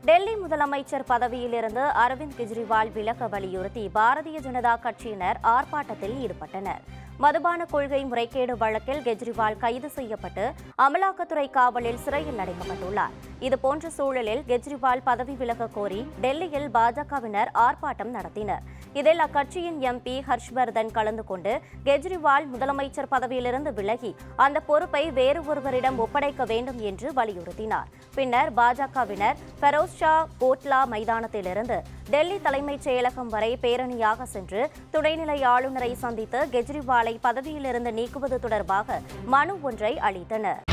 டெல்லி முதலமைச்சர் பதவியிலிருந்து அரவிந்த் கெஜ்ரிவால் விலக வலியுறுத்தி பாரதிய ஜனதா கட்சியினர் ஆர்ப்பாட்டத்தில் ஈடுபட்டனர் மதுபான கொள்கை முறைகேடு வழக்கில் கெஜ்ரிவால் கைது செய்யப்பட்டு அமலாக்கத்துறை காவலில் சிறையில் அடைக்கப்பட்டுள்ளார் இதுபோன்ற சூழலில் கெஜ்ரிவால் பதவி விலக கோரி டெல்லியில் பாஜகவினர் ஆர்ப்பாட்டம் நடத்தினர் இதில் அக்கட்சியின் எம்பி ஹர்ஷ்வர்தன் கலந்து கொண்டு கெஜ்ரிவால் முதலமைச்சர் பதவியிலிருந்து விலகி அந்த பொறுப்பை வேறு ஒருவரிடம் ஒப்படைக்க வேண்டும் என்று வலியுறுத்தினார் பின்னர் பாஜகவினர் ஃபெரோஸ் ஷா கோட்லா மைதானத்திலிருந்து டெல்லி தலைமைச் செயலகம் வரை பேரணியாக சென்று துணைநிலை ஆளுநரை சந்தித்து கெஜ்ரிவாலை பதவியிலிருந்து நீக்குவது தொடர்பாக மனு ஒன்றை அளித்தனர்